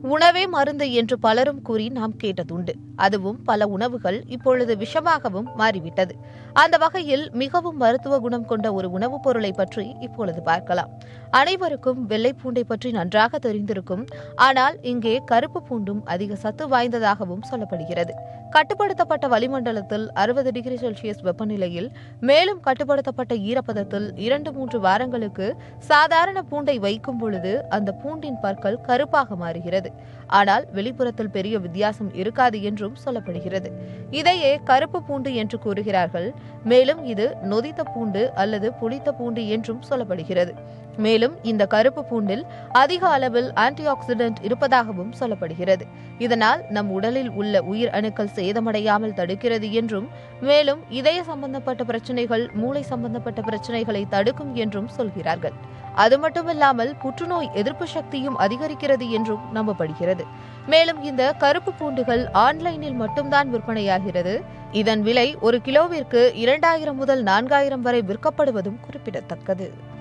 உணவே மருந்து என்று பலரும் கூறி நாம் கேட்டதுண்டு அதுவும் பல உணவுகள் இப்பொழுது விஷமாகவும் மாறிவிட்டது அந்த வகையில் மிகவும் மருத்துவ குணம் கொண்ட ஒரு உணவுப் பொருளை பற்றி இப்பொழுது பார்க்கலாம் அனைவருக்கும் வெள்ளை பூண்டை பற்றி நன்றாக தெரிந்திருக்கும் ஆனால் இங்கே கருப்பு பூண்டும் அதிக சத்து வாய்ந்ததாகவும் சொல்லப்படுகிறது கட்டுப்படுத்தப்பட்ட வளிமண்டலத்தில் அறுபது டிகிரி செல்சியஸ் வெப்பநிலையில் மேலும் கட்டுப்படுத்தப்பட்ட ஈரப்பதத்தில் இரண்டு மூன்று வாரங்களுக்கு சாதாரண பூண்டை வைக்கும் பொழுது அந்த பூண்டின் பற்கள் கருப்பாக மாறுகிறது ஆனால் வெளிப்புறத்தில் பெரிய வித்தியாசம் இருக்காது என்றும் சொல்லப்படுகிறது இதையே கருப்பு பூண்டு என்று கூறுகிறார்கள் மேலும் இது நொதித்த பூண்டு அல்லது புளித்த பூண்டு என்றும் சொல்லப்படுகிறது மேலும் இந்த கருப்பு பூண்டில் அதிக அளவில் ஆன்டி ஆக்சிடென்ட் இருப்பதாகவும் சொல்லப்படுகிறது இதனால் நம் உடலில் உள்ள உயிர் அணுக்கள் சேதமடையாமல் தடுக்கிறது என்றும் மேலும் இதய சம்பந்தப்பட்ட பிரச்சனைகள் மூளை சம்பந்தப்பட்ட பிரச்சனைகளை தடுக்கும் என்றும் சொல்கிறார்கள் அது மட்டுமில்லாமல் புற்றுநோய் எதிர்ப்பு சக்தியும் அதிகரிக்கிறது என்றும் நம்பப்படுகிறது மேலும் இந்த கருப்பு பூண்டுகள் ஆன்லைனில் மட்டும்தான் விற்பனையாகிறது இதன் விலை ஒரு கிலோவிற்கு இரண்டாயிரம் முதல் நான்காயிரம் வரை விற்கப்படுவதும் குறிப்பிடத்தக்கது